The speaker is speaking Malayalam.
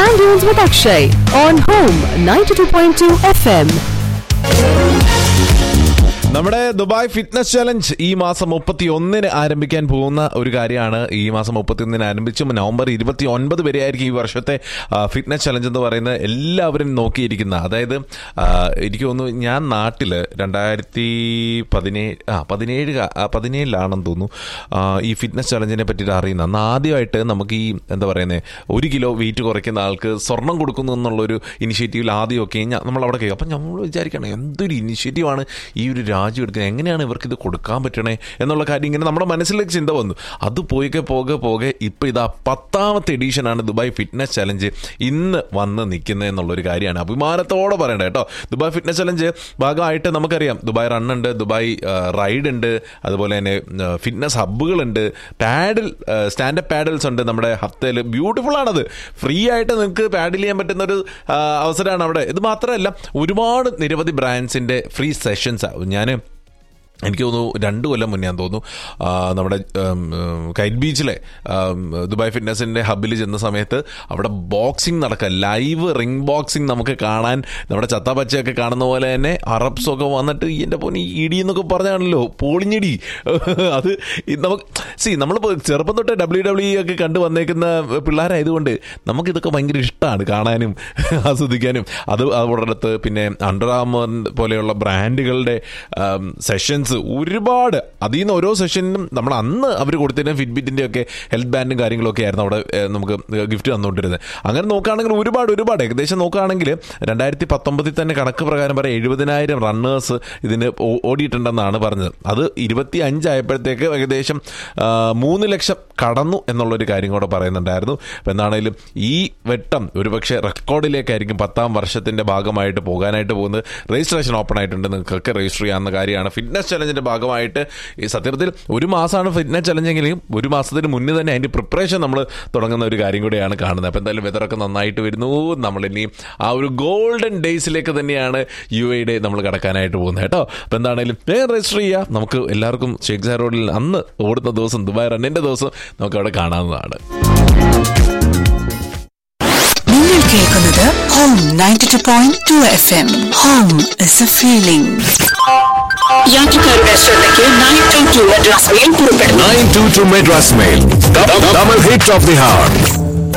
Sand Dunes with Akshay on Home 92.2 FM. നമ്മുടെ ദുബായ് ഫിറ്റ്നസ് ചലഞ്ച് ഈ മാസം മുപ്പത്തി ഒന്നിന് ആരംഭിക്കാൻ പോകുന്ന ഒരു കാര്യമാണ് ഈ മാസം മുപ്പത്തി ഒന്നിന് ആരംഭിച്ചും നവംബർ ഇരുപത്തി ഒൻപത് വരെ ആയിരിക്കും ഈ വർഷത്തെ ആ, ഫിറ്റ്നസ് ചലഞ്ച് എന്ന് പറയുന്നത് എല്ലാവരും നോക്കിയിരിക്കുന്ന അതായത് ആ, എനിക്ക് തോന്നുന്നു ഞാൻ നാട്ടില് രണ്ടായിരത്തി പതിനേഴ് ആ പതിനേഴ് ക- ആ, പതിനേഴിലാണെന്ന് തോന്നുന്നു ആ, ഈ ഫിറ്റ്നസ് ചലഞ്ചിനെ പറ്റിയിട്ട് അറിയുന്നത് അന്ന് ആദ്യമായിട്ട് നമുക്ക് ഈ എന്താ പറയുന്നത് ഒരു കിലോ വെയിറ്റ് കുറയ്ക്കുന്ന ആൾക്ക് സ്വർണം കൊടുക്കുന്നു എന്നുള്ളൊരു ഇനിഷ്യേറ്റീവിൽ ആദ്യമൊക്കെ ഞാൻ നമ്മൾ അവിടെ കേൾക്കും അപ്പം നമ്മൾ വിചാരിക്കണം എന്തൊരു ഇനിഷ്യേറ്റീവാണ് ഈ ഒരു രാജ്യം എടുക്കുന്നത് എങ്ങനെയാണ് ഇവർക്ക് ഇത് കൊടുക്കാൻ പറ്റണേ എന്നുള്ള കാര്യം ഇങ്ങനെ നമ്മുടെ മനസ്സിലേക്ക് ചിന്ത വന്നു അത് പോയിക്കെ പോകെ പോകെ ഇപ്പം ഇതാ പത്താമത്തെ എഡീഷനാണ് ദുബായ് ഫിറ്റ്നസ് ചലഞ്ച് ഇന്ന് വന്ന് നിൽക്കുന്നത് എന്നുള്ളൊരു കാര്യമാണ് അഭിമാനത്തോടെ പറയണ്ടേ കേട്ടോ ദുബായ് ഫിറ്റ്നസ് ചലഞ്ച് ഭാഗമായിട്ട് നമുക്കറിയാം ദുബായ് റൺ ഉണ്ട് ദുബായ് റൈഡ് ഉണ്ട് അതുപോലെ തന്നെ ഫിറ്റ്നസ് ഹബ്ബുകളുണ്ട് പാഡിൽ സ്റ്റാൻഡപ്പ് പാഡൽസ് ഉണ്ട് നമ്മുടെ ഹത്തയിൽ ബ്യൂട്ടിഫുൾ ആണത് ഫ്രീ ആയിട്ട് നിങ്ങൾക്ക് പാഡിൽ ചെയ്യാൻ പറ്റുന്ന ഒരു ആ, അവസരമാണ് അവിടെ ഇത് മാത്രമല്ല ഒരുപാട് നിരവധി ബ്രാൻഡ്സിന്റെ ഫ്രീ സെഷൻസ് ഞാൻ എനിക്ക് തോന്നുന്നു രണ്ട് കൊല്ലം മുന്നേ ഞാൻ തോന്നുന്നു ആ, നമ്മുടെ ഉം, ഉം, കൈറ്റ് ബീച്ചിലെ ഉം, ദുബായ് ഫിറ്റ്നസിന്റെ ഹബ്ബിൽ ചെന്ന സമയത്ത് അവിടെ ബോക്സിംഗ് നടക്കുക ലൈവ് റിംഗ് ബോക്സിംഗ് നമുക്ക് കാണാൻ നമ്മുടെ ചത്താപ്പച്ചയൊക്കെ കാണുന്ന പോലെ തന്നെ അറബ്സ് ഒക്കെ വന്നിട്ട് എൻ്റെ പൊന്നി ഇടി എന്നൊക്കെ പറഞ്ഞാണല്ലോ പോളിഞ്ഞിടി അത് ഈ നമുക്ക് സി നമ്മളിപ്പോൾ ചെറുപ്പം തൊട്ട് ഡബ്ല്യു ഡബ്ല്യു ഒക്കെ കണ്ടു വന്നേക്കുന്ന പിള്ളേരായതുകൊണ്ട് നമുക്കിതൊക്കെ ഭയങ്കര ഇഷ്ടമാണ് കാണാനും ആസ്വദിക്കാനും അത് അതോടൊത്ത് പിന്നെ അണ്ടർ ആമർ പോലെയുള്ള ബ്രാൻഡുകളുടെ സെഷൻസ് ഒരുപാട് അതിൽ നിന്ന് ഓരോ സെഷനിലും നമ്മൾ അന്ന് അവർ കൊടുത്തിരുന്ന ഫിറ്റ്ബിറ്റിന്റെ ഒക്കെ ഹെൽത്ത് ബാൻഡും കാര്യങ്ങളൊക്കെ ആയിരുന്നു അവിടെ ഏഹ്, നമുക്ക് ഗിഫ്റ്റ് തന്നുകൊണ്ടിരുന്നത് അങ്ങനെ നോക്കുകയാണെങ്കിൽ ഒരുപാട് ഒരുപാട് ഏകദേശം നോക്കുകയാണെങ്കിൽ രണ്ടായിരത്തി പത്തൊമ്പതിൽ തന്നെ കണക്ക് പ്രകാരം പറയാം എഴുപതിനായിരം റണ്ണേഴ്സ് ഇതിന് ഓ- ഓടിയിട്ടുണ്ടെന്നാണ് പറഞ്ഞത് അത് ഇരുപത്തി അഞ്ചായപ്പോഴത്തേക്ക് ഏകദേശം ആ, മൂന്ന് ലക്ഷം കടന്നു എന്നുള്ളൊരു കാര്യം കൂടെ പറയുന്നുണ്ടായിരുന്നു അപ്പം എന്താണേലും ഈ വെട്ടം ഒരുപക്ഷെ റെക്കോർഡിലേക്കായിരിക്കും പത്താം വർഷത്തിന്റെ ഭാഗമായിട്ട് പോകാനായിട്ട് പോകുന്നത് രജിസ്ട്രേഷൻ ഓപ്പൺ ആയിട്ടുണ്ട് നിങ്ങൾക്കൊക്കെ രജിസ്റ്റർ ചെയ്യാവുന്ന കാര്യമാണ് ഫിറ്റ്നസ് ചലഞ്ചിന്റെ ഭാഗമായിട്ട് ഈ സത്യത്തിൽ ഒരു മാസമാണ് ഫിറ്റ്നസ് ചലഞ്ചെങ്കിലും ഒരു മാസത്തിന് മുന്നേ തന്നെ അതിന്റെ പ്രിപ്പറേഷൻ നമ്മൾ തുടങ്ങുന്ന ഒരു കാര്യം കൂടെയാണ് കാണുന്നത് അപ്പം എന്തായാലും വെതറൊക്കെ നന്നായിട്ട് വരുന്നു നമ്മൾ ഇനി ആ ഒരു ഗോൾഡൻ ഡേയ്സിലേക്ക് തന്നെയാണ് യു എയുടെ നമ്മൾ കടക്കാനായിട്ട് പോകുന്നത് കേട്ടോ അപ്പം എന്താണേലും വേഗം രജിസ്റ്റർ ചെയ്യുക നമുക്ക് എല്ലാവർക്കും ഷേഖ് സാർ റോഡിൽ അന്ന് ഓടുന്ന ദിവസം ദുബായ് റണ്ണിന്റെ ദിവസം നമുക്ക് അവിടെ കാണാവുന്നതാണ് നിങ്ങൾ കേൾക്കുന്നത് home ninety two point two F M home is a feeling യാത്രക്കാരുടെ ശ്രദ്ധയ്ക്ക് nine two two Madras mail പുറപ്പെടുന്നു 922 Madras Mail. Double hit of the hour.